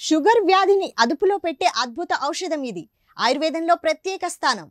sugar వ్యాధిని అదుపులో పెట్టే అద్భుత ఔషధం ఇది ఆయుర్వేదంలో ప్రత్యేక స్థానం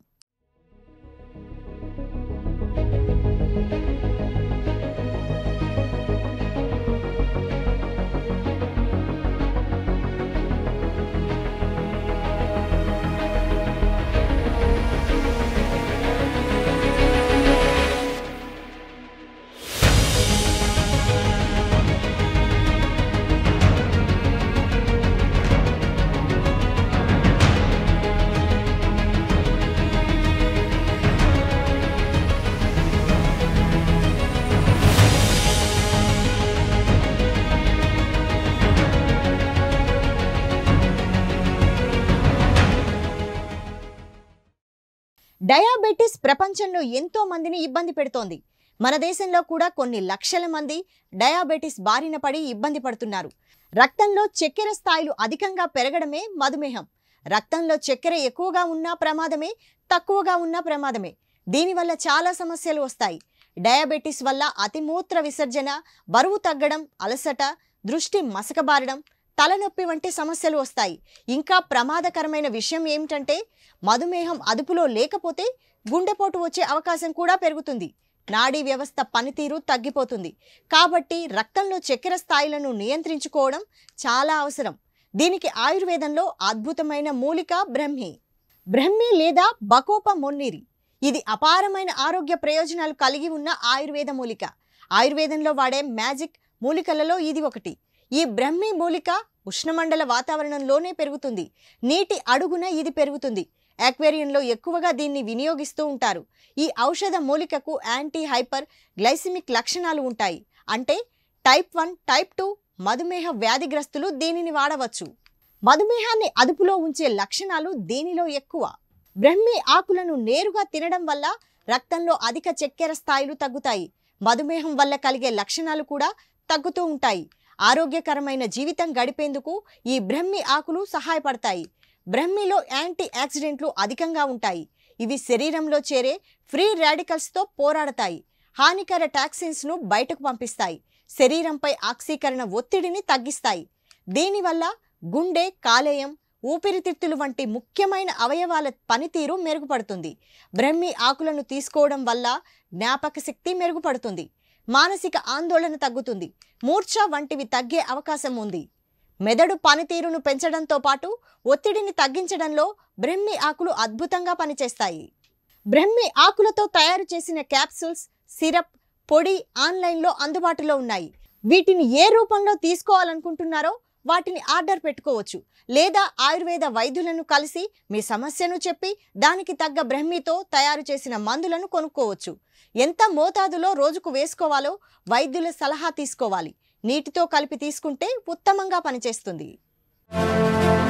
డయాబెటిస్ ప్రపంచంలో ఎంతో మందిని ఇబ్బంది పెడుతోంది మన దేశంలో కూడా కొన్ని లక్షల మంది డయాబెటిస్ బారిన పడి ఇబ్బంది పడుతున్నారు రక్తంలో చక్కెర స్థాయిలు అధికంగా పెరగడమే మధుమేహం రక్తంలో చక్కెర ఎక్కువగా ఉన్నా ప్రమాదమే తక్కువగా ఉన్నా ప్రమాదమే దీనివల్ల చాలా సమస్యలు వస్తాయి డయాబెటిస్ వల్ల అతిమూత్ర విసర్జన బరువు తగ్గడం అలసట దృష్టి మసకబారడం తలనొప్పి వంటి సమస్యలు వస్తాయి ఇంకా ప్రమాదకరమైన విషయం ఏమిటంటే మధుమేహం అదుపులో లేకపోతే గుండెపోటు వచ్చే అవకాశం కూడా పెరుగుతుంది నాడీ వ్యవస్థ పనితీరు తగ్గిపోతుంది కాబట్టి రక్తంలో చక్కెర స్థాయిలను నియంత్రించుకోవడం చాలా అవసరం దీనికి ఆయుర్వేదంలో అద్భుతమైన మూలిక బ్రహ్మి బ్రహ్మి లేదా బకోప మొన్నిరి ఇది అపారమైన ఆరోగ్య ప్రయోజనాలు కలిగి ఉన్న ఆయుర్వేద మూలిక ఆయుర్వేదంలో వాడే మ్యాజిక్ మూలికలలో ఇది ఒకటి ఈ బ్రహ్మి మూలిక ఉష్ణమండల వాతావరణంలోనే పెరుగుతుంది నీటి అడుగున ఇది పెరుగుతుంది అక్వేరియంలో ఎక్కువగా దీన్ని వినియోగిస్తూ ఉంటారు ఈ ఔషధ మూలికకు యాంటీ హైపర్ గ్లైసిమిక్ లక్షణాలు ఉంటాయి అంటే టైప్ వన్ టైప్ టూ మధుమేహ వ్యాధిగ్రస్తులు దీనిని వాడవచ్చు మధుమేహాన్ని అదుపులో ఉంచే లక్షణాలు దీనిలో ఎక్కువ బ్రహ్మి ఆకులను నేరుగా తినడం వల్ల రక్తంలో అధిక చక్కెర స్థాయిలు తగ్గుతాయి మధుమేహం వల్ల కలిగే లక్షణాలు కూడా తగ్గుతూ ఉంటాయి ఆరోగ్యకరమైన జీవితం గడిపేందుకు ఈ బ్రహ్మి ఆకులు సహాయపడతాయి బ్రహ్మిలో యాంటీ ఆక్సిడెంట్లు అధికంగా ఉంటాయి ఇవి శరీరంలో చేరే ఫ్రీ రాడికల్స్తో పోరాడతాయి హానికర టాక్సిన్స్ను బయటకు పంపిస్తాయి శరీరంపై ఆక్సీకరణ ఒత్తిడిని తగ్గిస్తాయి దీనివల్ల గుండె కాలేయం ఊపిరితిత్తులు వంటి ముఖ్యమైన అవయవాల పనితీరు మెరుగుపడుతుంది బ్రహ్మి ఆకులను తీసుకోవడం వల్ల జ్ఞాపక శక్తి మెరుగుపడుతుంది మానసిక ఆందోళన తగ్గుతుంది మూర్ఛ వంటివి తగ్గే అవకాశం ఉంది మెదడు పనితీరును పెంచడంతో పాటు ఒత్తిడిని తగ్గించడంలో బ్రహ్మి ఆకులు అద్భుతంగా పనిచేస్తాయి బ్రహ్మి ఆకులతో తయారు చేసిన క్యాప్సూల్స్ సిరప్ పొడి ఆన్లైన్లో అందుబాటులో ఉన్నాయి వీటిని ఏ రూపంలో తీసుకోవాలనుకుంటున్నారో వాటిని ఆర్డర్ పెట్టుకోవచ్చు లేదా ఆయుర్వేద వైద్యులను కలిసి మీ సమస్యను చెప్పి దానికి తగ్గ బ్రహ్మితో తయారు చేసిన మందులను కొనుక్కోవచ్చు ఎంత మోతాదులో రోజుకు వేసుకోవాలో వైద్యుల సలహా తీసుకోవాలి నీటితో కలిపి తీసుకుంటే ఉత్తమంగా పనిచేస్తుంది